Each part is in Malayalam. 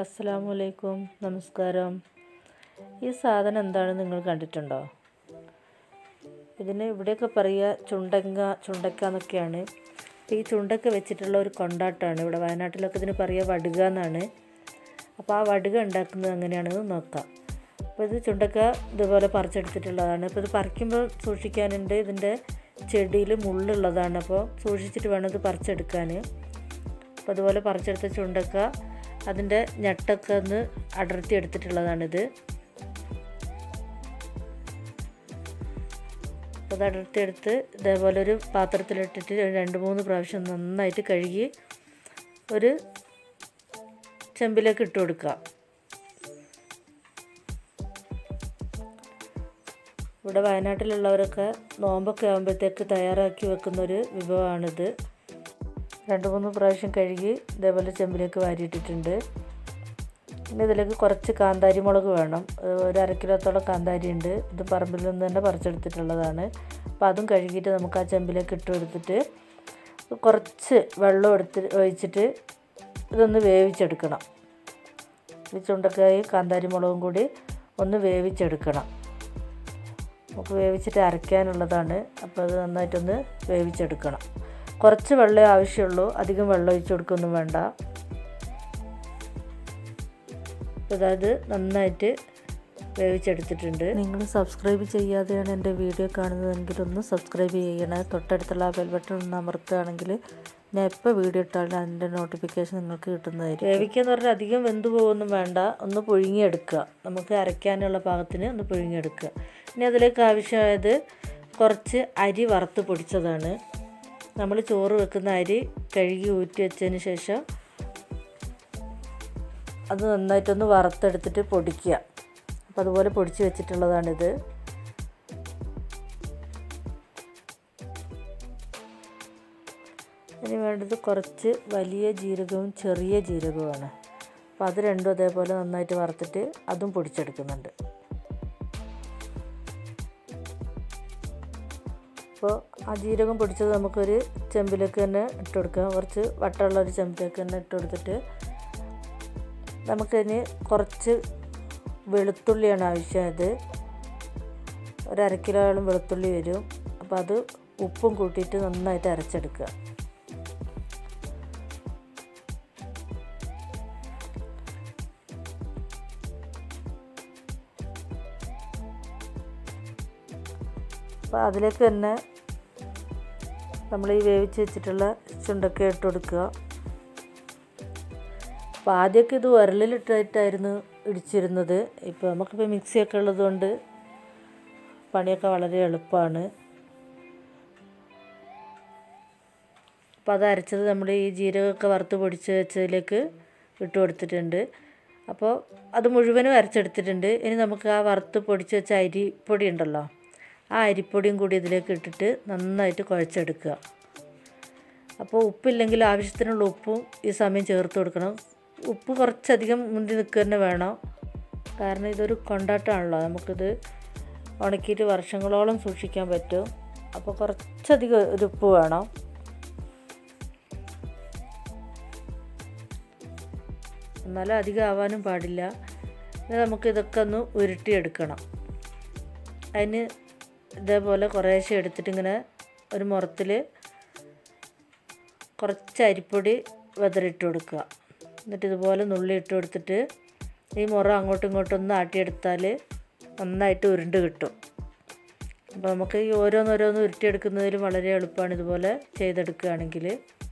അസ്സലാമു അലൈക്കും നമസ്കാരം ഈ സാധനം എന്താണ് നിങ്ങൾ കണ്ടിട്ടുണ്ടോ ഇതിന് ഇവിടെയൊക്കെ പറയുക ചുണ്ടങ്ങ ചുണ്ടക്ക എന്നൊക്കെയാണ് അപ്പോൾ ഈ ചുണ്ടക്ക വെച്ചിട്ടുള്ള ഒരു കൊണ്ടാട്ടമാണ് ഇവിടെ വയനാട്ടിലൊക്കെ ഇതിന് പറയുക വടുക എന്നാണ് അപ്പോൾ ആ വടുക ഉണ്ടാക്കുന്നത് എങ്ങനെയാണെന്ന് നോക്കാം അപ്പോൾ ഇത് ചുണ്ടക്ക ഇതുപോലെ പറിച്ചെടുത്തിട്ടുള്ളതാണ് അപ്പോൾ ഇത് പറിക്കുമ്പോൾ സൂക്ഷിക്കാനുണ്ട് ഇതിൻ്റെ ചെടിയിൽ മുള്ളുള്ളതാണ് അപ്പോൾ സൂക്ഷിച്ചിട്ട് വേണം ഇത് പറിച്ചെടുക്കാൻ അപ്പോൾ അതുപോലെ പറിച്ചെടുത്ത ചുണ്ടക്ക അതിൻ്റെ ഞെട്ടൊക്കെ ഒന്ന് അടർത്തി എടുത്തിട്ടുള്ളതാണിത് അപ്പോൾ അത് അടർത്തി എടുത്ത് ഇതേപോലെ ഒരു പാത്രത്തിലിട്ടിട്ട് രണ്ട് മൂന്ന് പ്രാവശ്യം നന്നായിട്ട് കഴുകി ഒരു ചെമ്പിലേക്ക് ഇട്ട് കൊടുക്കുക ഇവിടെ വയനാട്ടിലുള്ളവരൊക്കെ നോമ്പൊക്കെ ആകുമ്പോഴത്തേക്ക് തയ്യാറാക്കി വെക്കുന്ന ഒരു വിഭവമാണിത് രണ്ട് മൂന്ന് പ്രാവശ്യം കഴുകി ഇതേപോലെ ചെമ്പിലേക്ക് വാരിയിട്ടിട്ടുണ്ട് പിന്നെ ഇതിലേക്ക് കുറച്ച് കാന്താരി മുളക് വേണം ഒരു അര കിലോത്തോളം കാന്താരി ഉണ്ട് ഇത് പറമ്പിൽ നിന്ന് തന്നെ പറിച്ചെടുത്തിട്ടുള്ളതാണ് അപ്പോൾ അതും കഴുകിയിട്ട് നമുക്ക് ആ ചെമ്പിലേക്ക് ഇട്ട് കൊടുത്തിട്ട് കുറച്ച് വെള്ളം എടുത്ത് ഒഴിച്ചിട്ട് ഇതൊന്ന് വേവിച്ചെടുക്കണം ഈ ചുണ്ടക്കായും കാന്താരി മുളകും കൂടി ഒന്ന് വേവിച്ചെടുക്കണം നമുക്ക് വേവിച്ചിട്ട് അരയ്ക്കാനുള്ളതാണ് അപ്പോൾ അത് നന്നായിട്ടൊന്ന് വേവിച്ചെടുക്കണം കുറച്ച് വെള്ളമേ ആവശ്യമുള്ളൂ അധികം വെള്ളം ഒഴിച്ച് കൊടുക്കൊന്നും വേണ്ട അതായത് നന്നായിട്ട് വേവിച്ചെടുത്തിട്ടുണ്ട് നിങ്ങൾ സബ്സ്ക്രൈബ് ചെയ്യാതെയാണ് എൻ്റെ വീഡിയോ കാണുന്നതെങ്കിൽ ഒന്ന് സബ്സ്ക്രൈബ് ചെയ്യണേ തൊട്ടടുത്തുള്ള ആ ബെൽ ബട്ടൺ ഒന്ന് അമർത്തുകയാണെങ്കിൽ ഞാൻ എപ്പോൾ വീഡിയോ ഇട്ടാലും അതിൻ്റെ നോട്ടിഫിക്കേഷൻ നിങ്ങൾക്ക് കിട്ടുന്നതായിരിക്കും വേവിക്കുക എന്ന് പറഞ്ഞാൽ അധികം വെന്ത് പോകുമൊന്നും വേണ്ട ഒന്ന് പുഴുങ്ങിയെടുക്കുക നമുക്ക് അരയ്ക്കാനുള്ള പാകത്തിന് ഒന്ന് പുഴുങ്ങിയെടുക്കുക ഇനി അതിലേക്ക് ആവശ്യമായത് കുറച്ച് അരി വറുത്ത് പൊടിച്ചതാണ് നമ്മൾ ചോറ് വെക്കുന്ന അരി കഴുകി ഊറ്റി വെച്ചതിന് ശേഷം അത് നന്നായിട്ടൊന്ന് വറുത്തെടുത്തിട്ട് പൊടിക്കുക അപ്പോൾ അതുപോലെ പൊടിച്ച് വെച്ചിട്ടുള്ളതാണിത് ഇനി വേണ്ടത് കുറച്ച് വലിയ ജീരകവും ചെറിയ ജീരകവുമാണ് അപ്പോൾ അത് രണ്ടും അതേപോലെ നന്നായിട്ട് വറുത്തിട്ട് അതും പൊടിച്ചെടുക്കുന്നുണ്ട് അപ്പോൾ ആ ജീരകം പൊടിച്ചത് നമുക്കൊരു ചെമ്പിലേക്ക് തന്നെ ഇട്ട് കൊടുക്കാം കുറച്ച് വട്ടമുള്ള ഒരു ചെമ്പിലേക്ക് തന്നെ ഇട്ട് കൊടുത്തിട്ട് നമുക്കതിന് കുറച്ച് വെളുത്തുള്ളിയാണ് ആവശ്യമായത് ഒരു അര കിലോയോളം വെളുത്തുള്ളി വരും അപ്പോൾ അത് ഉപ്പും കൂട്ടിയിട്ട് നന്നായിട്ട് അരച്ചെടുക്കുക അപ്പോൾ അതിലേക്ക് തന്നെ നമ്മൾ ഈ വേവിച്ച് വെച്ചിട്ടുള്ള ചുണ്ടൊക്കെ ഇട്ട് കൊടുക്കുക അപ്പോൾ ആദ്യമൊക്കെ ഇത് ഉരലിലിട്ടായിട്ടായിരുന്നു ഇടിച്ചിരുന്നത് ഇപ്പോൾ നമുക്കിപ്പോൾ മിക്സിയൊക്കെ ഉള്ളതുകൊണ്ട് പണിയൊക്കെ വളരെ എളുപ്പമാണ് അപ്പോൾ അത് അരച്ചത് നമ്മൾ ഈ ജീരകമൊക്കെ വറുത്ത് പൊടിച്ച് വെച്ചതിലേക്ക് ഇട്ട് കൊടുത്തിട്ടുണ്ട് അപ്പോൾ അത് മുഴുവനും അരച്ചെടുത്തിട്ടുണ്ട് ഇനി നമുക്ക് ആ വറുത്ത് പൊടിച്ച് വെച്ച അരിപ്പൊടി ഉണ്ടല്ലോ ആ അരിപ്പൊടിയും കൂടി ഇതിലേക്ക് ഇട്ടിട്ട് നന്നായിട്ട് കുഴച്ചെടുക്കുക അപ്പോൾ ഉപ്പില്ലെങ്കിൽ ആവശ്യത്തിനുള്ള ഉപ്പും ഈ സമയം ചേർത്ത് കൊടുക്കണം ഉപ്പ് കുറച്ചധികം മുന്തി നിൽക്കുക തന്നെ വേണം കാരണം ഇതൊരു കൊണ്ടാട്ടമാണല്ലോ നമുക്കിത് ഉണക്കിയിട്ട് വർഷങ്ങളോളം സൂക്ഷിക്കാൻ പറ്റും അപ്പോൾ കുറച്ചധികം ഒരു ഉപ്പ് വേണം എന്നാലും അധികം ആവാനും പാടില്ല നമുക്ക് ഇതൊക്കെ ഒന്ന് ഉരുട്ടിയെടുക്കണം അതിന് ഇതേപോലെ കുറേശ്ശെ എടുത്തിട്ട് ഇങ്ങനെ ഒരു മുറത്തിൽ കുറച്ച് അരിപ്പൊടി വെതറിട്ട് കൊടുക്കുക എന്നിട്ട് ഇതുപോലെ നുള്ളി ഇട്ട് കൊടുത്തിട്ട് ഈ മുറ അങ്ങോട്ടും ഇങ്ങോട്ടും ഒന്ന് ആട്ടിയെടുത്താൽ നന്നായിട്ട് ഉരുണ്ട് കിട്ടും അപ്പോൾ നമുക്ക് ഈ ഓരോന്നോരോന്ന് ഉരുട്ടിയെടുക്കുന്നതിൽ വളരെ എളുപ്പമാണ് ഇതുപോലെ ചെയ്തെടുക്കുകയാണെങ്കിൽ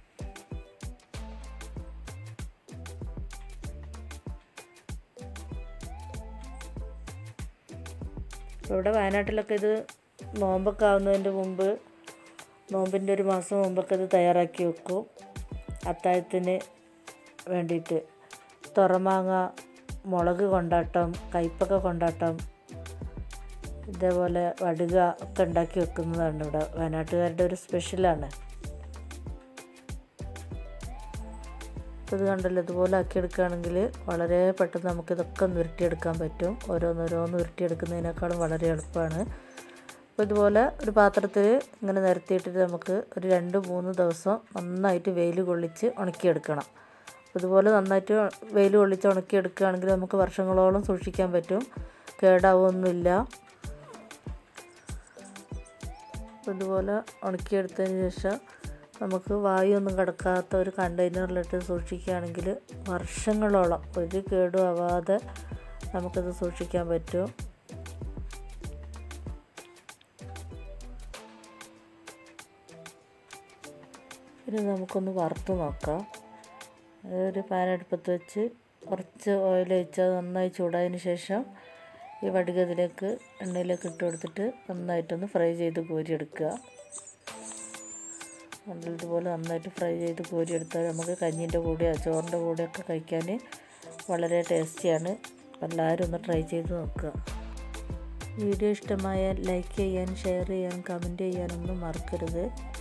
ഇവിടെ വയനാട്ടിലൊക്കെ ഇത് നോമ്പൊക്കെ ആവുന്നതിൻ്റെ മുമ്പ് നോമ്പിൻ്റെ ഒരു മാസം മുമ്പൊക്കെ ഇത് തയ്യാറാക്കി വെക്കും അത്താഴത്തിന് വേണ്ടിയിട്ട് തുറമാങ്ങ മുളക് കൊണ്ടാട്ടം കയ്പൊക്കെ കൊണ്ടാട്ടം ഇതേപോലെ വടുക ഒക്കെ ഉണ്ടാക്കി വെക്കുന്നതാണ് ഇവിടെ വയനാട്ടുകാരുടെ ഒരു സ്പെഷ്യലാണ് ഇത് കണ്ടല്ലോ ഇതുപോലെ ആക്കിയെടുക്കുകയാണെങ്കിൽ വളരെ പെട്ടെന്ന് നമുക്കിതൊക്കെ ഒന്ന് ഉരുട്ടിയെടുക്കാൻ പറ്റും ഓരോന്നോരോന്ന് ഉരുട്ടിയെടുക്കുന്നതിനേക്കാളും വളരെ എളുപ്പമാണ് അപ്പോൾ ഇതുപോലെ ഒരു പാത്രത്തിൽ ഇങ്ങനെ നിരത്തിയിട്ടിട്ട് നമുക്ക് ഒരു രണ്ട് മൂന്ന് ദിവസം നന്നായിട്ട് വെയിൽ കൊള്ളിച്ച് ഉണക്കിയെടുക്കണം ഇതുപോലെ നന്നായിട്ട് വെയിൽ കൊള്ളിച്ച് ഉണക്കിയെടുക്കുകയാണെങ്കിൽ നമുക്ക് വർഷങ്ങളോളം സൂക്ഷിക്കാൻ പറ്റും കേടാവുമൊന്നുമില്ല ഇതുപോലെ ഉണക്കിയെടുത്തതിന് ശേഷം നമുക്ക് വായുവൊന്നും കിടക്കാത്ത ഒരു കണ്ടെയ്നറിലിട്ട് സൂക്ഷിക്കുകയാണെങ്കിൽ വർഷങ്ങളോളം ഒരു കേടും ആവാതെ നമുക്കിത് സൂക്ഷിക്കാൻ പറ്റും ഇനി നമുക്കൊന്ന് വറുത്ത് നോക്കാം ഒരു പാൻ അടുപ്പത്ത് വെച്ച് കുറച്ച് ഓയിൽ ഒഴിച്ച് അത് നന്നായി ചൂടായതിന് ശേഷം ഈ വടിക ഇതിലേക്ക് എണ്ണയിലേക്ക് ഇട്ട് കൊടുത്തിട്ട് നന്നായിട്ടൊന്ന് ഫ്രൈ ചെയ്ത് കോരിയെടുക്കുക ഇതുപോലെ നന്നായിട്ട് ഫ്രൈ ചെയ്ത് കോരിയെടുത്താൽ നമുക്ക് കഞ്ഞീൻ്റെ കൂടെയോ ചോറിൻ്റെ കൂടെയൊക്കെ കഴിക്കാൻ വളരെ ടേസ്റ്റിയാണ് എല്ലാവരും ഒന്ന് ട്രൈ ചെയ്ത് നോക്കുക വീഡിയോ ഇഷ്ടമായാൽ ലൈക്ക് ചെയ്യാൻ ഷെയർ ചെയ്യാൻ കമൻറ്റ് ചെയ്യാനൊന്നും മറക്കരുത്